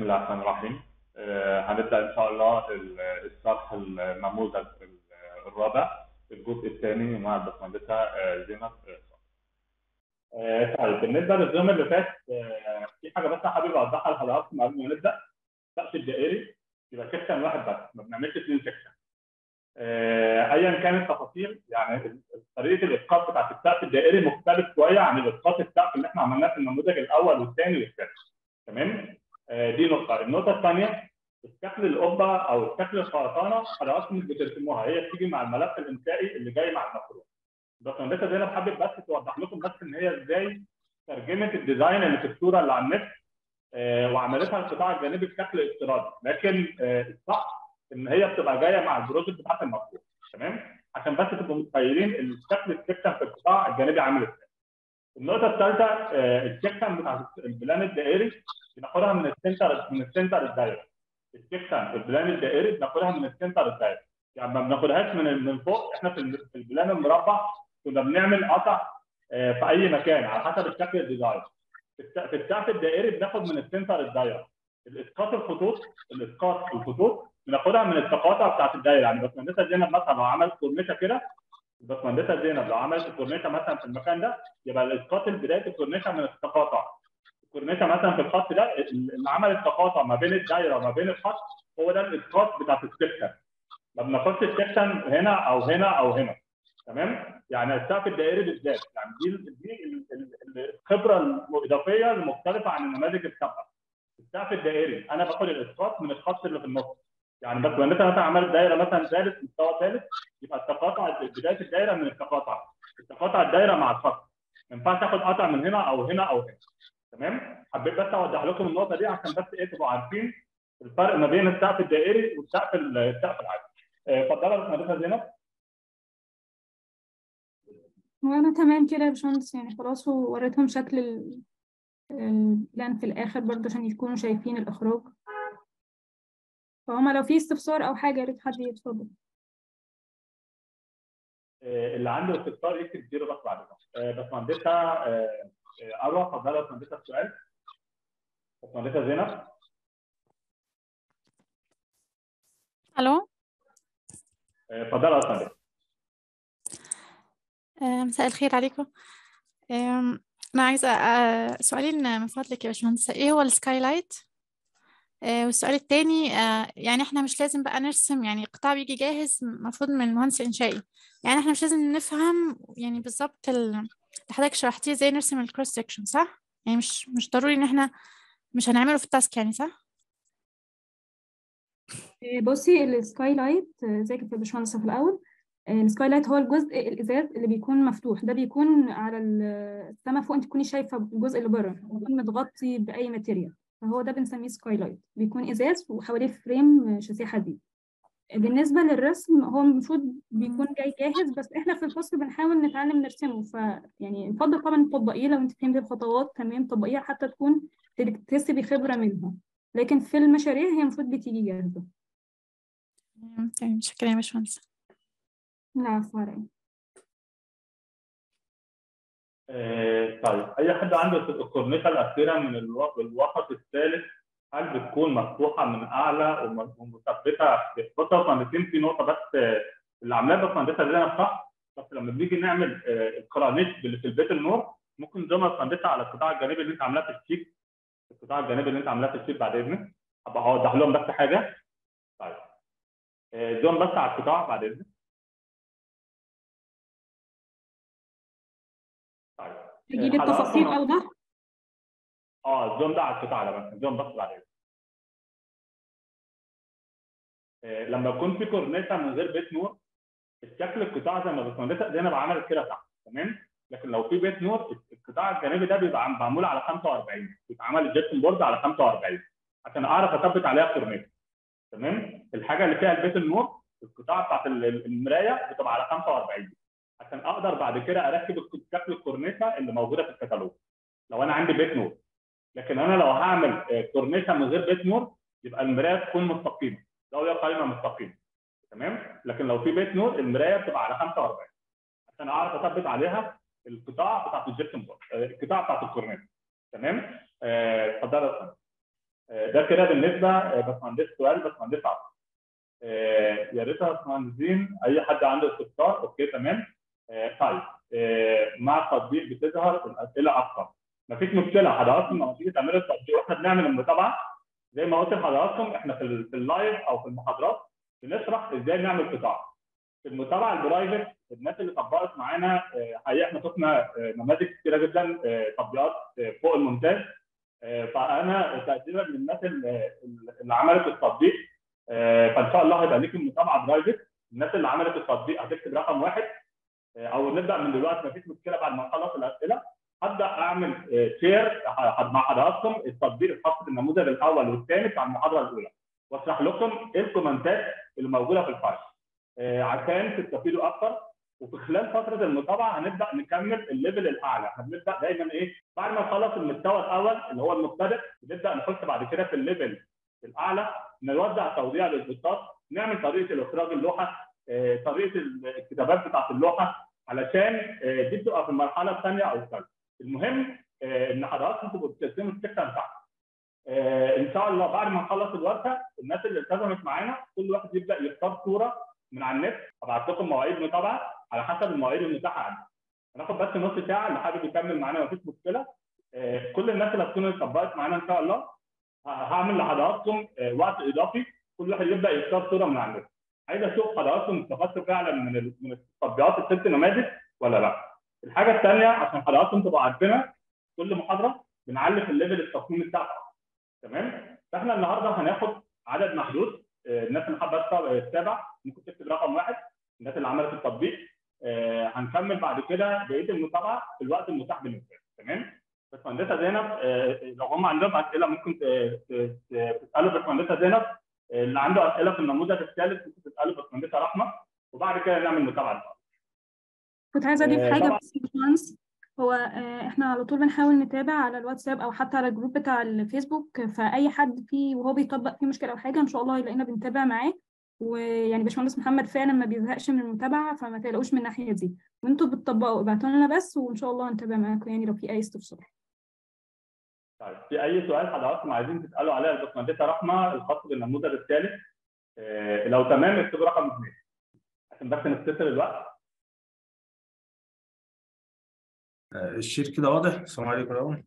بسم الله الرحمن الرحيم آه، هنبدأ إن شاء الله ال- الشرح النموذج الرابع الجزء الثاني مع الباشمهندسة آه، زينب آه، طيب بالنسبة للزوم اللي فات آه، في حاجة بس حابب أوضحها لحضراتكم قبل ما نبدأ السقف الدائري يبقى سكشن واحد بس ما بنعملش اثنين سكشن آه، ايا كانت التفاصيل يعني طريقه الاسقاط بتاعت السقف الدائري مختلف شويه عن الاسقاط السقف اللي احنا عملناه في النموذج الاول والثاني والثالث تمام آه، دي نقطه النقطه الثانيه شكل القبه او شكل الخرسانه حضراتكم مش بترسموها هي بتيجي مع الملف الانشائي اللي جاي مع المشروع الباشمهندسه زينب حابب بس توضح لكم بس ان هي ازاي ترجمت الديزاين اللي في الصوره اللي على النت آه، وعملتها القطاع الجانبي بشكل افتراضي لكن آه، الصح ان هي بتبقى جايه مع البروجكت بتاعت المشروع تمام عشان بس تبقوا متخيلين الشكل السكشن في القطاع الجانبي عامل ازاي النقطه الثالثه آه، السكشن بتاع البلان الدائري بناخدها من السنتر من السنتر الدايره السكشن البلان الدائري بناخدها من السنتر الدايره يعني ما بناخدهاش من من فوق احنا في ال- في البلان المربع كنا بنعمل قطع آه، في اي مكان على حسب الشكل الديزاين في الس- في السقف الدائري بناخد من السنتر الدايره الاسقاط الخطوط الاسقاط الخطوط بناخدها من التقاطع بتاعت الدايره يعني باشمهندسه زينب مثلا لو عملت كورنيشه كده الباشمهندسه زينب لو عملت الكورنيشه مثلا في المكان ده يبقى الاسقاط بدايه الكورنيشه من التقاطع الكورنيشه مثلا في الخط ده اللي عمل التقاطع ما بين الدايره وما بين الخط هو ده الاسقاط بتاعت السكشن ما بناخدش السكشن هنا او هنا او هنا تمام يعني السقف الدائري بالذات يعني دي دي ال- ال- الخبره الاضافيه المختلفه عن النماذج السابقه السقف الدائري انا باخد الاسقاط من الخط اللي في النص يعني بس لما مثلا مثلا عملت دايره مثلا ثالث مستوى ثالث يبقى التقاطع بدايه الدايره من التقاطع التقاطع الدايره مع الخط ما ينفعش اخد قطع من هنا او هنا او هنا تمام حبيت بس اوضح لكم النقطه دي عشان بس ايه تبقوا عارفين الفرق ما بين السقف الدائري والسقف ال- السقف العادي آه، اتفضلي يا باشمهندسه زينب وانا تمام كده يا باشمهندس يعني خلاص ووريتهم شكل ال- البلان في الاخر برضه عشان يكونوا شايفين الاخراج فهما لو في استفسار او حاجه يا ريت حد يتفضل آه، اللي عنده استفسار يكتب زيرو بس بعد كده آه، باشمهندسه آه، آه، اروى اتفضلي يا باشمهندسه السؤال باشمهندسه زينب الو آه، اتفضلي يا باشمهندسه آه، مساء الخير عليكم آم، انا عايزه آه، سؤالين من فضلك يا باشمهندسه ايه هو السكاي لايت آه، والسؤال التاني آه، يعني احنا مش لازم بقى نرسم يعني قطاع بيجي جاهز المفروض من المهندس الانشائي يعني احنا مش لازم نفهم يعني بالظبط ال- اللي حضرتك شرحتيه ازاي نرسم الكروس سكشن صح يعني مش مش ضروري ان احنا مش هنعمله في التاسك يعني صح آه، بصي السكاي لايت آه، زي كده يا باشمهندس في الاول آه، السكاي لايت هو الجزء الازاز اللي بيكون مفتوح ده بيكون على ال- السما فوق انت تكوني شايفه الجزء اللي بره بيكون متغطي باي ماتيريال فهو ده بنسميه سكاي لايت بيكون ازاز وحواليه فريم آه، شاسيه حديد بالنسبة للرسم هو المفروض بيكون جاي جاهز بس احنا في الفصل بنحاول نتعلم نرسمه ف يعني نفضل طبعا تطبقيه لو انت فهمتي الخطوات تمام طبقيها حتى تكون تكتسبي خبرة منها لكن في المشاريع هي المفروض بتيجي جاهزة تمام تمام شكرا يا باشمهندس العفو على إيه. آه، طيب اي حد عنده الكورنيشه الاخيره من الو- الوسط الثالث هل بتكون مفتوحه من اعلى وم- ومثبته بص يا باشمهندسين في نقطه بس آه، اللي عاملاها باشمهندسه زينب صح بس لما بنيجي نعمل آه، الكرانيش اللي في البيت النور ممكن زي ما باشمهندسه على القطاع الجانبي اللي انت عاملاه في الشيك القطاع الجانبي اللي انت عاملاه في الشيك بعد اذنك هبقى اوضح لهم بس حاجه طيب آه، زوم بس على القطاع بعد اذنك طيب تجيبي حضراتكم- التفاصيل أوضح اه الزوم ده على القطاع ده بس الزوم بس بعدين آه، لما يكون في كورنيشه من غير بيت نور الشكل القطاع زي ما الباشمهندسه زينب عملت كده صح تمام لكن لو في بيت نور القطاع الجانبي ده بيبقى عم- معمول على 45 بيتعمل الجيبسون بورد على 45 عشان اعرف اثبت عليها كورنيشه تمام الحاجه اللي فيها البيت النور القطاع بتاعت ال- ال- المرايه بتبقى على 45 عشان اقدر بعد كده اركب الك- شكل الكورنيشه اللي موجوده في الكتالوج لو انا عندي بيت نور لكن انا لو هعمل آه، كورنيشه من غير بيت نور يبقى المرايه تكون مستقيمه زاويه قايمه مستقيمه تمام لكن لو في بيت نور المرايه بتبقى على 45 عشان اعرف اثبت عليها القطاع بتاعت الجيبسون بورد آه، القطاع بتاعت الكورنيشه تمام آه، اتفضل يا أستاذ. ده كده بالنسبه باشمهندس سؤال باشمهندس عبد يا ريت يا باشمهندسين اي حد عنده استفسار اوكي تمام طيب مع التطبيق بتظهر الاسئله اكتر مفيش مشكله حضراتكم لما تيجي تعملوا التطبيق واحنا بنعمل المتابعه زي ما قلت لحضراتكم احنا في اللايف او في المحاضرات بنشرح ازاي نعمل قطاع في المتابعه البرايفت الناس اللي طبقت معانا حقيقه احنا شفنا نماذج كتيره جدا تطبيقات فوق الممتاز فانا تقديرا للناس اللي عملت التطبيق فان شاء الله هيبقى ليكم متابعه برايفت الناس اللي عملت التطبيق هتكتب رقم واحد او نبدا من دلوقتي مفيش مشكله بعد ما نخلص الاسئله هبدا اعمل شير مع حضراتكم التطبيق الخاص بالنموذج الاول والثاني بتاع المحاضره الاولى واشرح لكم ايه الكومنتات اللي موجوده في الفايل عشان تستفيدوا اكتر وفي خلال فتره المتابعه هنبدا نكمل الليفل الاعلى هنبدا دايما ايه بعد ما نخلص المستوى الاول اللي هو المبتدئ نبدا نخش بعد كده في الليفل الاعلى نوزع توزيع للبوستات نعمل طريقه الاخراج اللوحه طريقه الكتابات بتاعت اللوحه علشان دي بتبقى في المرحله الثانيه او الثالثه المهم ان حضراتكم تبقوا بتستخدموا السكه بتاعتكم ان شاء الله بعد ما نخلص الورشه الناس اللي التزمت معانا كل واحد يبدا يختار صوره من على النت ابعت لكم مواعيد متابعه على حسب المواعيد المتاحه عندي هناخد بس نص ساعه اللي حابب يكمل معانا مفيش مشكله كل الناس اللي هتكون اتطبقت معانا ان شاء الله هعمل لحضراتكم وقت اضافي كل واحد يبدا يختار صوره من على النت عايز اشوف حضراتكم استفدتوا فعلا من من التطبيقات الست نماذج ولا لا الحاجه الثانيه عشان حضراتكم تبقوا عارفينها كل محاضره بنعلي في الليفل التصميم بتاعها تمام فاحنا النهارده هناخد عدد محدود الناس اللي حابه تتابع ممكن تكتب رقم واحد الناس اللي عملت التطبيق هنكمل بعد كده بقيه المتابعه في الوقت المتاح بالنسبه تمام باشمهندسه زينب لو هم عندهم اسئله ممكن تسالوا باشمهندسه زينب اللي عنده اسئله في النموذج الثالث ممكن تسالوا باشمهندسه رحمه وبعد كده نعمل متابعه كنت عايزه اضيف حاجه بس يا باشمهندس هو احنا على طول بنحاول نتابع على الواتساب او حتى على الجروب بتاع الفيسبوك فاي حد فيه وهو بيطبق فيه مشكله او حاجه ان شاء الله يلاقينا بنتابع معاه ويعني باشمهندس محمد فعلا ما بيزهقش من المتابعه فما تقلقوش من الناحيه دي وانتوا بتطبقوا ابعتوا لنا بس وان شاء الله هنتابع معاكم يعني لو في اي استفسار طيب في اي سؤال حضراتكم عايزين تسالوا عليه الباشمهندسه رحمه الخاص بالنموذج الثالث إيه لو تمام اكتبوا رقم اثنين عشان بس نختصر الوقت الشير كده واضح السلام عليكم الاول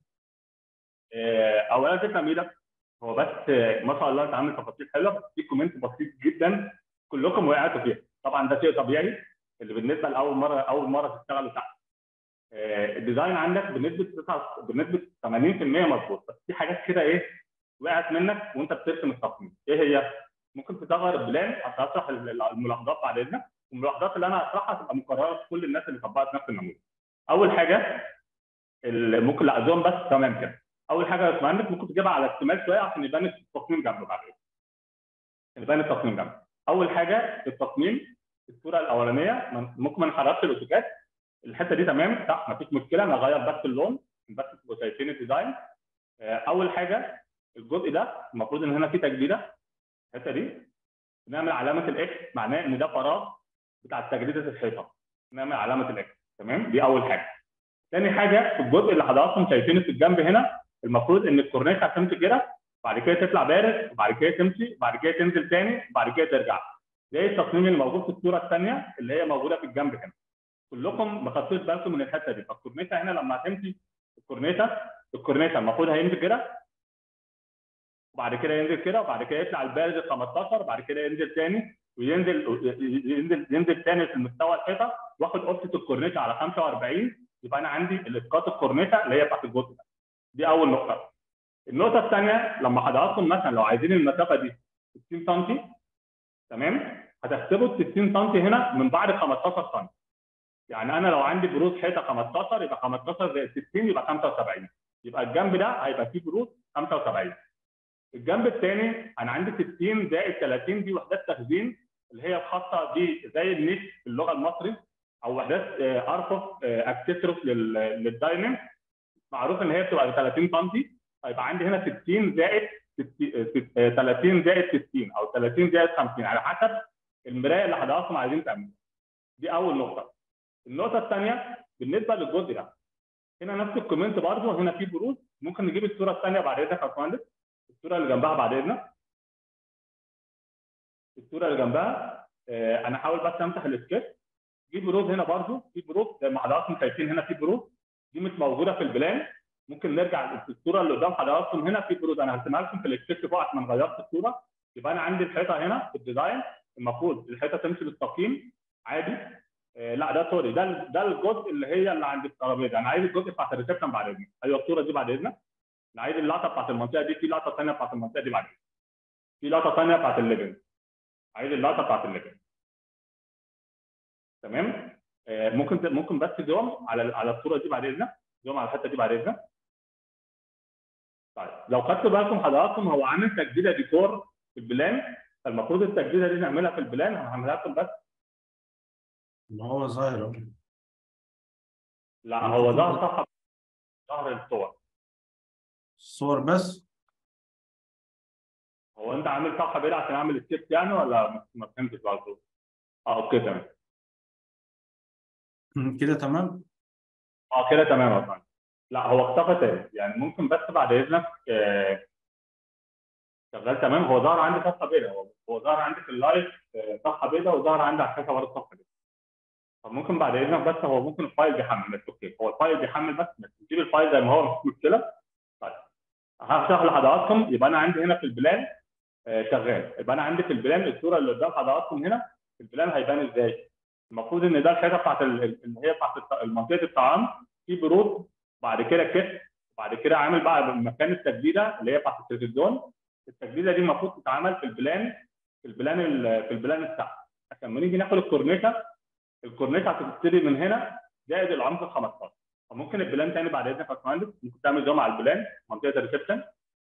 إيه اولا تسلم ايدك هو بس ما شاء الله انت عامل تفاصيل حلوه بس في كومنت بسيط جدا كلكم وقعتوا فيها طبعا ده شيء طبيعي اللي بالنسبه لاول مره اول مره تشتغلوا تحت الديزاين عندك بنسبه بنسبه 80% مظبوط بس في حاجات كده ايه وقعت منك وانت بترسم التصميم ايه هي؟ ممكن تصغر البلان هشرح الملاحظات بعد اذنك والملاحظات اللي انا هشرحها تبقى مكرره في كل الناس اللي طبقت نفس النموذج. اول حاجه ممكن لا زوم بس تمام كده. اول حاجه يا باشمهندس ممكن تجيبها على الشمال شويه عشان يبان التصميم جنبه بعد كده. يبان التصميم جنبه. اول حاجه التصميم الصوره الاولانيه ممكن ما نحركش الاوتوكاد الحته دي تمام صح مفيش مشكله نغير بس اللون بس تبقوا شايفين الديزاين اول حاجه الجزء ده المفروض ان هنا في تجديده الحته دي نعمل علامه الاكس معناه ان ده فراغ بتاع تجديده الحيطه نعمل علامه الاكس تمام دي اول حاجه ثاني حاجه في الجزء اللي حضراتكم شايفينه في الجنب هنا المفروض ان الكورنيش هتمشي كده بعد كده تطلع بارد وبعد كده تمشي وبعد كده تنزل تاني وبعد كده ترجع زي التصميم اللي موجود في الصوره الثانيه اللي هي موجوده في الجنب هنا كلكم ما خدتوش بالكم من الحته دي فالكورنيشه هنا لما هتمشي الكورنيشه الكورنيشه المفروض هينزل كده وبعد كده ينزل كده وبعد كده يطلع البارد ال 15 وبعد كده ينزل تاني وينزل ينزل ينزل تاني في المستوى الحيطه واخد قصه الكورنيشه على 45 يبقى انا عندي الاسقاط الكورنيشه اللي هي بتاعت الجزء ده دي اول نقطه النقطه الثانيه لما حضراتكم مثلا لو عايزين المسافه دي 60 سم تمام هتحسبوا ال 60 سم هنا من بعد 15 سم يعني انا لو عندي بروز حيطه 15 يبقى 15 زائد 60 يبقى 75 يبقى الجنب ده هيبقى فيه بروز 75 الجنب الثاني انا عندي 60 زائد 30 دي وحدات تخزين اللي هي الخاصه دي زي النيش في اللغه المصري او وحدات ارفف اكسسوارز للداينم معروف ان هي بتبقى 30 سم هيبقى عندي هنا 60 زائد 30 زائد 60 او 30 زائد 50 على حسب المرايه اللي حضراتكم عايزين تعملوها دي اول نقطه النقطه الثانيه بالنسبه للجزء ده هنا نفس الكومنت برضه هنا في بروز ممكن نجيب الصوره الثانيه بعد اذنك يا باشمهندس الصوره اللي جنبها بعد اذنك الصوره اللي جنبها آه، انا هحاول بس امسح السكتش في بروز هنا برضو في بروز زي ما حضراتكم شايفين هنا في بروز دي مش موجوده في البلان ممكن نرجع في الصوره اللي قدام حضراتكم هنا في بروز انا هرسمها لكم في السكتش فوق عشان ما غيرت الصوره يبقى انا عندي الحيطه هنا في الديزاين المفروض الحيطه تمشي بالتقييم عادي آه لا ده سوري ده ده الجزء اللي هي اللي عند الترابيزه انا عايز الجزء بتاعت الريسبشن بعد اذنك ايوه الصوره دي بعد اذنك انا عايز اللقطه بتاعت المنطقه دي في لقطه ثانيه بتاعت المنطقه دي بعد اذنك في لقطه ثانيه بتاعت الليفنج عايز اللقطه بتاعت الليفنج تمام آه ممكن ممكن بس زوم على على الصوره دي بعد اذنك زوم على الحته دي بعد اذنك طيب لو خدتوا بالكم حضراتكم هو عامل تجديده ديكور في البلان فالمفروض التجديده دي نعملها في البلان هعملها لكم بس ما هو ظاهر أهو. لا هو ظهر صفحه ظهر الصور الصور بس هو انت عامل صفحه بعيده عشان اعمل سكيب يعني ولا ما- ما فهمتش برضه؟ اه اوكي تمام كده تمام اه كده تمام يا فندم لا هو اختفى تاني يعني ممكن بس بعد اذنك آه، شغال تمام هو ظهر عندي صفحه بيضاء هو هو ظهر عندي في اللايف آه، صفحه بيضاء وظهر عندي على الشاشه برضه صفحه بيضاء فممكن بعد اذنك بس هو ممكن الفايل بيحمل بس اوكي هو الفايل بيحمل بس بس نسيب الفايل زي ما هو مفيش مشكله طيب هشرح لحضراتكم يبقى انا عندي هنا في البلان آه، شغال يبقى انا عندي في البلان الصوره اللي قدام حضراتكم هنا في البلان هيبان ازاي؟ المفروض ان ده الحته بتاعت ال- ال- اللي هي بتاعت الط- منطقه الطعام في برود بعد كده كتف وبعد كده عامل بقى مكان التجديده اللي هي بتاعت التلفزيون التجديده دي المفروض تتعمل في البلان في البلان ال- في البلان السقف عشان لما نيجي ناخد الكورنيشه الكورنيشه هتبتدي من هنا زائد العمق ال 15 فممكن البلان تاني بعد اذنك يا باشمهندس ممكن تعمل زوم على البلان منطقه الريسبشن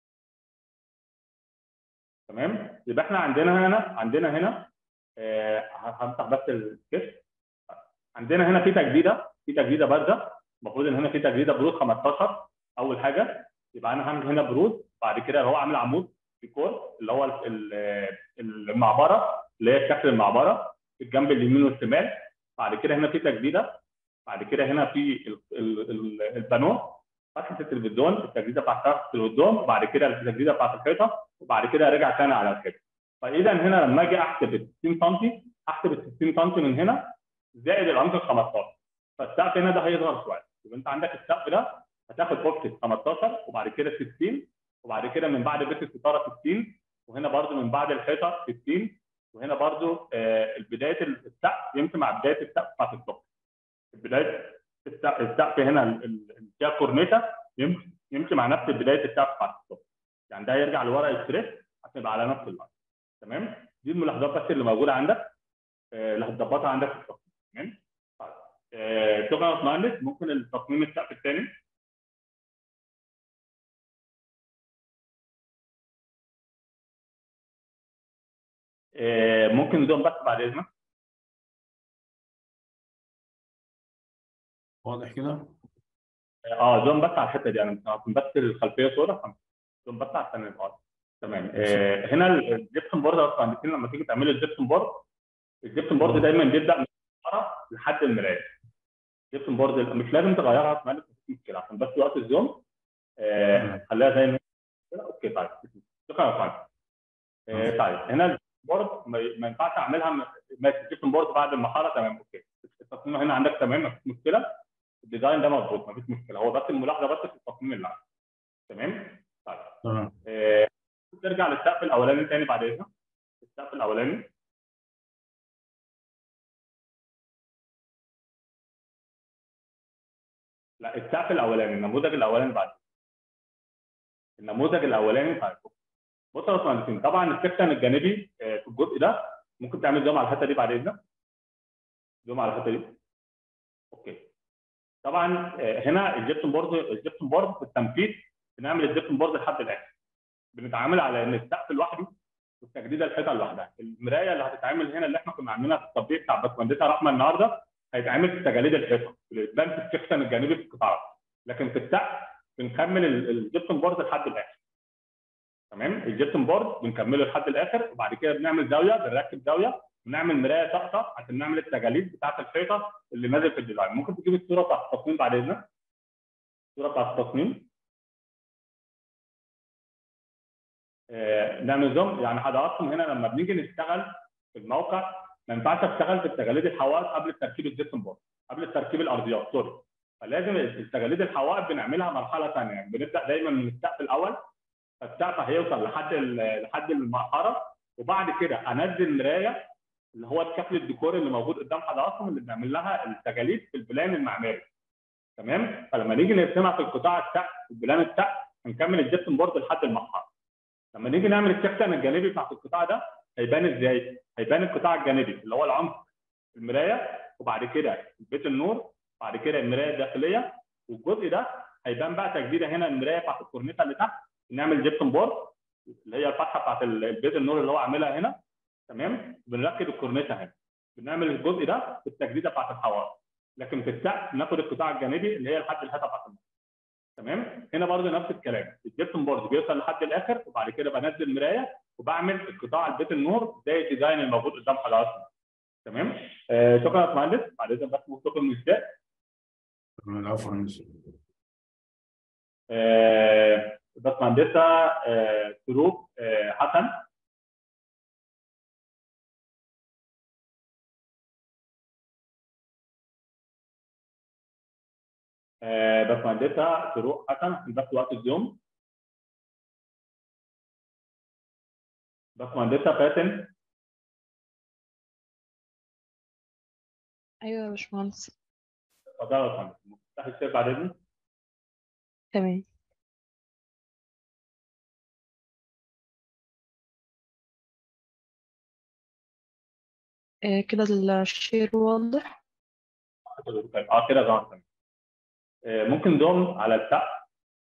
تمام يبقى احنا عندنا هنا عندنا هنا آه، هفتح بس الكشف عندنا هنا في تجديده في تجديده بارده المفروض ان هنا في تجديده برود 15 اول حاجه يبقى انا هعمل هنا برود بعد كده هو عامل عمود ديكور اللي هو ال- ال- المعبره اللي هي شكل المعبره في الجنب اليمين والشمال بعد كده هنا في تجديده بعد كده هنا في ال- ال- ال- البانو فتحه التلفزيون التجديده بتاعت فتحه التلفزيون وبعد كده التجديده بتاعت الحيطه وبعد كده ارجع تاني على الحيطه فاذا هنا لما اجي احسب ال 60 سم احسب ال 60 سم من هنا زائد العمق ال 15 فالسقف هنا ده هيصغر شويه يبقى انت عندك السقف ده هتاخد اوفست 15 وبعد كده 60 وبعد كده من بعد بيت الستاره 60 وهنا برده من بعد الحيطه 60 وهنا برده آه بدايه السقف يمشي مع بدايه السقف بتاعت السقف بدايه السقف السقف هنا ال- ال- اللي فيها كورنيشه يمشي يمشي مع نفس بدايه السقف بتاعت السقف يعني ده هيرجع لورا الستريس عشان يبقى على نفس اللاين تمام دي الملاحظات بس اللي موجوده عندك آه، اللي هتظبطها عندك في التصميم تمام طيب آه، شكرا يا باشمهندس ممكن التصميم السقف الثاني آه، ممكن نزوم بس بعد اذنك واضح كده اه زوم بس على الحته دي انا هكون بس الخلفيه صوره زوم بس عشان يبقى تمام آه هنا الجبسون بورد يا باشمهندسين لما تيجي تعملوا الجبسون بورد الجبسون بورد دايما بيبدا من ورا لحد المرايه الجبسون بورد مش لازم تغيرها يا باشمهندس مفيش مشكله عشان بس وقت الزوم آه خليها زي ما هي كده اوكي طيب شكرا يا باشمهندس آه طيب هنا البورد ما ما ينفعش اعملها م- ماشي الجبسون بورد بعد المحاره تمام اوكي التصميم هنا عندك تمام مفيش مشكله الديزاين ده مظبوط مفيش مشكله هو بس الملاحظه بس في التصميم اللي عندك تمام طيب تمام آه، ترجع للسقف الاولاني تاني بعد اذنك السقف الاولاني لا السقف الاولاني النموذج الاولاني بعد النموذج الاولاني طيب بص يا باشمهندسين طبعا السكشن الجانبي آه، في الجزء ده ممكن تعمل زوم على الحته دي بعد اذنك زوم على الحته دي اوكي طبعا آه، هنا الجبسون بورد الجبسون بورد في التنفيذ بنعمل الجبسون بورد لحد الاخر بنتعامل على ان السقف لوحده والتجديد الحيطه لوحدها المرايه اللي هتتعمل هنا اللي احنا كنا عاملينها في التطبيق بتاع باشمهندسه رحمه النهارده هيتعمل في تجاليد الحيطه اللي بتبان في السكشن الجانبي في القطاعات لكن في السقف بنكمل ال- الجبسون بورد لحد الاخر تمام الجبسون بورد بنكمله لحد الاخر وبعد كده بنعمل زاويه بنركب زاويه ونعمل مرايه ساقطه عشان نعمل التجاليد بتاعت الحيطه اللي نازل في الديزاين ممكن تجيب الصوره بتاعت التصميم بعد اذنك الصوره بتاعت التصميم آه، نعمل زوم يعني حضراتكم هنا لما بنيجي نشتغل في الموقع ما ينفعش اشتغل في التجاليد الحوائط قبل تركيب الجسم بورد قبل تركيب الارضيات سوري فلازم التجاليد الحوائط بنعملها مرحله ثانيه يعني بنبدا دايما من السقف الاول فالسقف هيوصل لحد ال- لحد المقهره وبعد كده انزل مرايه اللي هو الشكل الديكوري اللي موجود قدام حضراتكم اللي بنعمل لها التجاليد في البلان المعماري تمام فلما نيجي نرسمها في القطاع السقف في البلان السقف هنكمل الجبسن بورد لحد المقهى لما نيجي نعمل السكشن الجانبي بتاعت القطاع ده هيبان ازاي؟ هيبان القطاع الجانبي اللي هو العمق المرايه وبعد كده بيت النور بعد كده المرايه الداخليه والجزء ده هيبان بقى تجديده هنا المرايه بتاعت الكورنيتا اللي تحت نعمل جبسن بورد اللي هي الفتحه بتاعت ال- البيت النور اللي هو عاملها هنا تمام بنركب الكورنيتا هنا بنعمل الجزء ده في التجديده بتاعت الحوائط لكن في السقف ناخد القطاع الجانبي اللي هي لحد الحته بتاعت النور تمام هنا برضه نفس الكلام الجبسن بورد بيوصل لحد الاخر وبعد كده بنزل مرايه وبعمل القطاع البيت النور زي الديزاين الموجود قدام حضراتكم تمام آه شكرا يا باشمهندس بعد اذنك بس مصطفى المشتاق العفو يا هندسة. آه باشمهندسه آه سروق آه حسن آه باشمهندسه سروق حسن عشان بس وقت اليوم باشمهندسه فاتن ايوه يا باشمهندس اتفضل يا باشمهندس مفتاح الشير بعد اذنك تمام آه، كده الشير واضح طيب اه كده ظهر تمام آه، ممكن دوم على السقف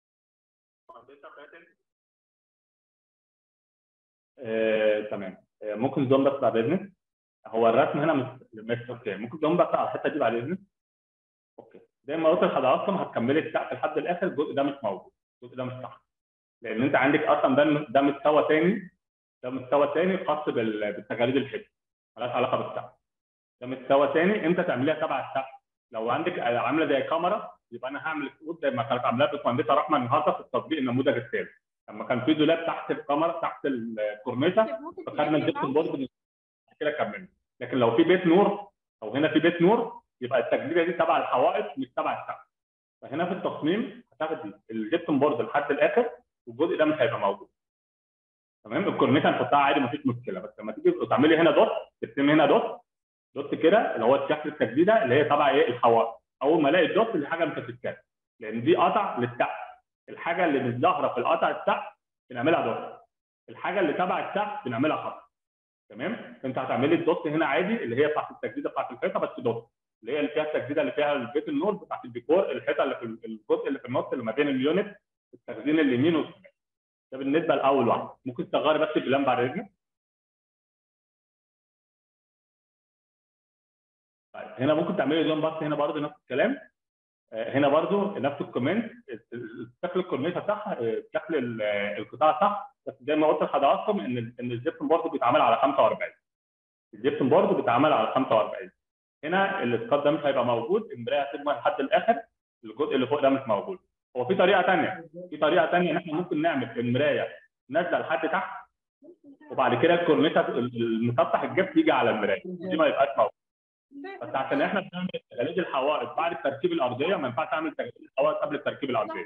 آه، تمام آه، ممكن دوم بس بعد اذنك هو الرسم هنا مش مش اوكي ممكن دوم بس على الحته دي بعد اذنك اوكي زي ما قلت لحضراتكم هتكملي السقف لحد الاخر الجزء ده مش موجود الجزء ده مش صح لان انت عندك اصلا ده ده مستوى تاني ده مستوى تاني خاص بال- بالتجاريد الحته مالهاش علاقه بالسقف ده مستوى تاني انت تعمليها تبع السقف لو عندك عامله زي كاميرا يبقى انا هعمل سقوط زي ما كانت عاملاها باشمهندسه رحمه النهارده في التطبيق النموذج الثالث لما كان في دولاب تحت الكاميرا تحت الكورنيشه فخدنا الجبسن بورد من- كده كملنا لكن لو في بيت نور او هنا في بيت نور يبقى التجديده دي تبع الحوائط مش تبع السقف فهنا في التصميم هتاخدي الجبسن بورد لحد الاخر والجزء ده مش هيبقى موجود تمام الكورنيشه نحطها عادي مفيش مشكله بس لما تيجي تعملي هنا دوت ترسمي هنا دوت دوت كده اللي هو الشكل التجديده اللي هي تبع ايه الحوائط اول ما الاقي الدوت اللي حاجه مش هتتكسر لان دي قطع للسقف الحاجه اللي مش ظاهره في القطع السقف بنعملها دوت الحاجه اللي تبع السقف بنعملها خط تمام فانت هتعملي الدوت هنا عادي اللي هي بتاعت التجديده بتاعت الحيطه بس دوت اللي هي اللي فيها التجديده اللي فيها البيت النور بتاعت الديكور الحيطه اللي في الجزء اللي في النص اللي ما بين اليونت التخزين اليمين والشمال ده بالنسبه لاول واحد ممكن تصغري بس البلان بعد اذنك طيب هنا ممكن تعملي زوم بس هنا برضه نفس الكلام آه، هنا برضه نفس الكومنت شكل الكورنيشه صح آه، شكل ال- آه، القطاع صح بس زي ما قلت لحضراتكم ان ال- ان الجبسن برضه بيتعمل على 45 الجبسن برضه بيتعمل على 45 هنا الاسقاط ده مش هيبقى موجود المرايه هتكمل لحد الاخر الجزء اللي فوق ده مش موجود هو في طريقه ثانيه في طريقه ثانيه ان احنا ممكن نعمل المرايه نازله لحد تحت وبعد كده الكورنيشه المسطح الجبس يجي على المرايه دي ما يبقاش موجود بس عشان احنا بنعمل تجاليد الحوائط بعد التركيب الارضيه ما ينفعش اعمل تجاليد الحوائط قبل التركيب الارضيه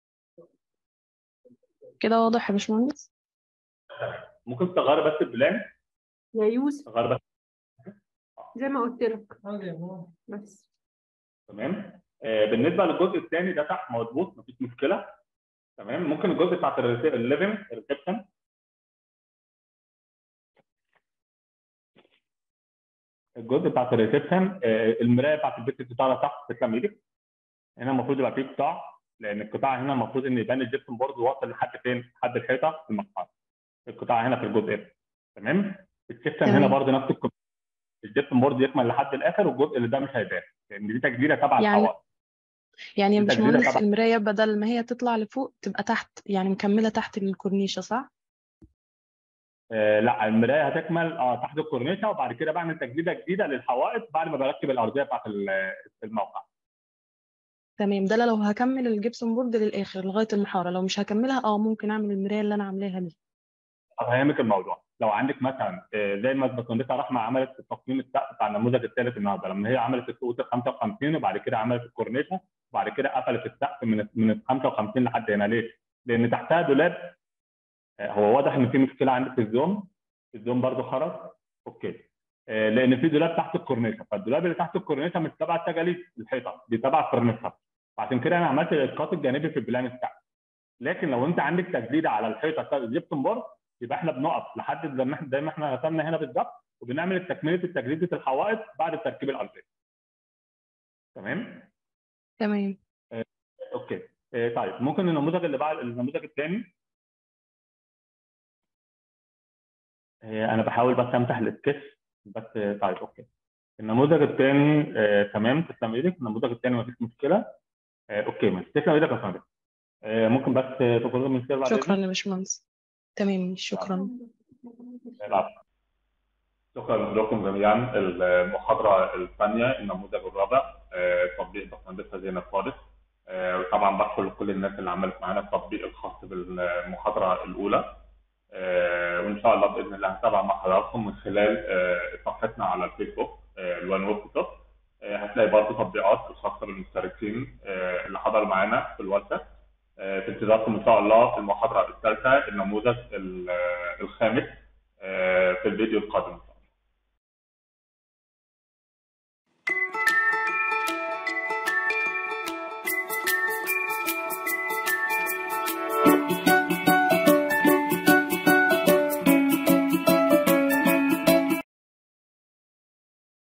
كده واضح يا باشمهندس ممكن تصغري بس البلان يا يوسف تصغري بس زي ما قلت لك بس تمام آه بالنسبه للجزء الثاني ده تحت مظبوط مفيش مشكله تمام ممكن الجزء بتاعت الليفنج الريسبشن الجزء بتاعت الريسبشن آه المرايه بتاعت البيت بتاعها تحت تسلم ايدك هنا المفروض يبقى فيه قطاع لان القطاع هنا المفروض ان يبان الجبسن بورد واصل لحد فين؟ لحد الحيطه في المقطع القطاع هنا في الجزء ده تمام السيستم هنا تمام. برضه نفس الكم- الجبسن بورد يكمل لحد الاخر والجزء اللي ده مش هيبان لان دي تجديده تبع يعني- الحوائط يعني يا دي تجديدة باشمهندس طبعا. المراية بدل ما هي تطلع لفوق تبقى تحت يعني مكملة تحت الكورنيشة صح؟ آه لا المرايه هتكمل اه تحت الكورنيشه وبعد كده بعمل تجديده جديده للحوائط بعد ما بركب الارضيه بتاعت ال- الموقع تمام ده لو هكمل الجبسون بورد للآخر لغاية المحارة لو مش هكملها اه ممكن أعمل المراية اللي أنا عاملاها دي افهمك الموضوع لو عندك مثلا آه، زي ما الباشمهندسه رحمه عملت التصميم السقف بتاع النموذج الثالث النهارده لما هي عملت السقوط ال 55 وبعد كده عملت الكورنيشه وبعد كده قفلت السقف من من ال 55 لحد هنا ليه؟ لان تحتها دولاب آه، هو واضح ان في مشكله عندك في الزوم الزوم برضو خرج اوكي آه، لان في دولاب تحت الكورنيشه فالدولاب اللي تحت الكورنيشه مش تبع التجاليد الحيطه دي تبع الفرنسه فعشان كده انا عملت الاسقاط الجانبي في البلان السقف لكن لو انت عندك تجديد على الحيطه جبتم بورد يبقى احنا بنقف لحد زي ما احنا زي ما احنا رسمنا هنا بالظبط وبنعمل تكمله تجديده الحوائط بعد التركيب الارضي تمام تمام اوكي آه، طيب ممكن النموذج اللي بعد النموذج الثاني انا بحاول بس امسح السكتش بس آه، طيب اوكي النموذج الثاني آه، تمام تسلم ايدك النموذج الثاني مفيش مشكله آه، اوكي ماشي تسلم ايدك يا فندم آه، ممكن بس آه، تخرج من السير بعد شكرا إذنك؟ يا باشمهندس تمام شكرا العفو. شكرا لكم جميعا المحاضرة الثانية النموذج الرابع آه، تطبيق باشمهندسة زينب فارس آه، وطبعا بشكر كل الناس اللي عملت معانا التطبيق الخاص بالمحاضرة الأولى آه، وإن شاء الله بإذن الله هتابع مع حضراتكم من خلال آه، صفحتنا على الفيسبوك آه، الوان وورك توب آه، هتلاقي برضه تطبيقات الخاصة بالمشتركين آه، اللي حضروا معانا في الورشة آه، في انتظاركم إن شاء الله في المحاضرة الثالثة النموذج ال- الخامس آه، في الفيديو القادم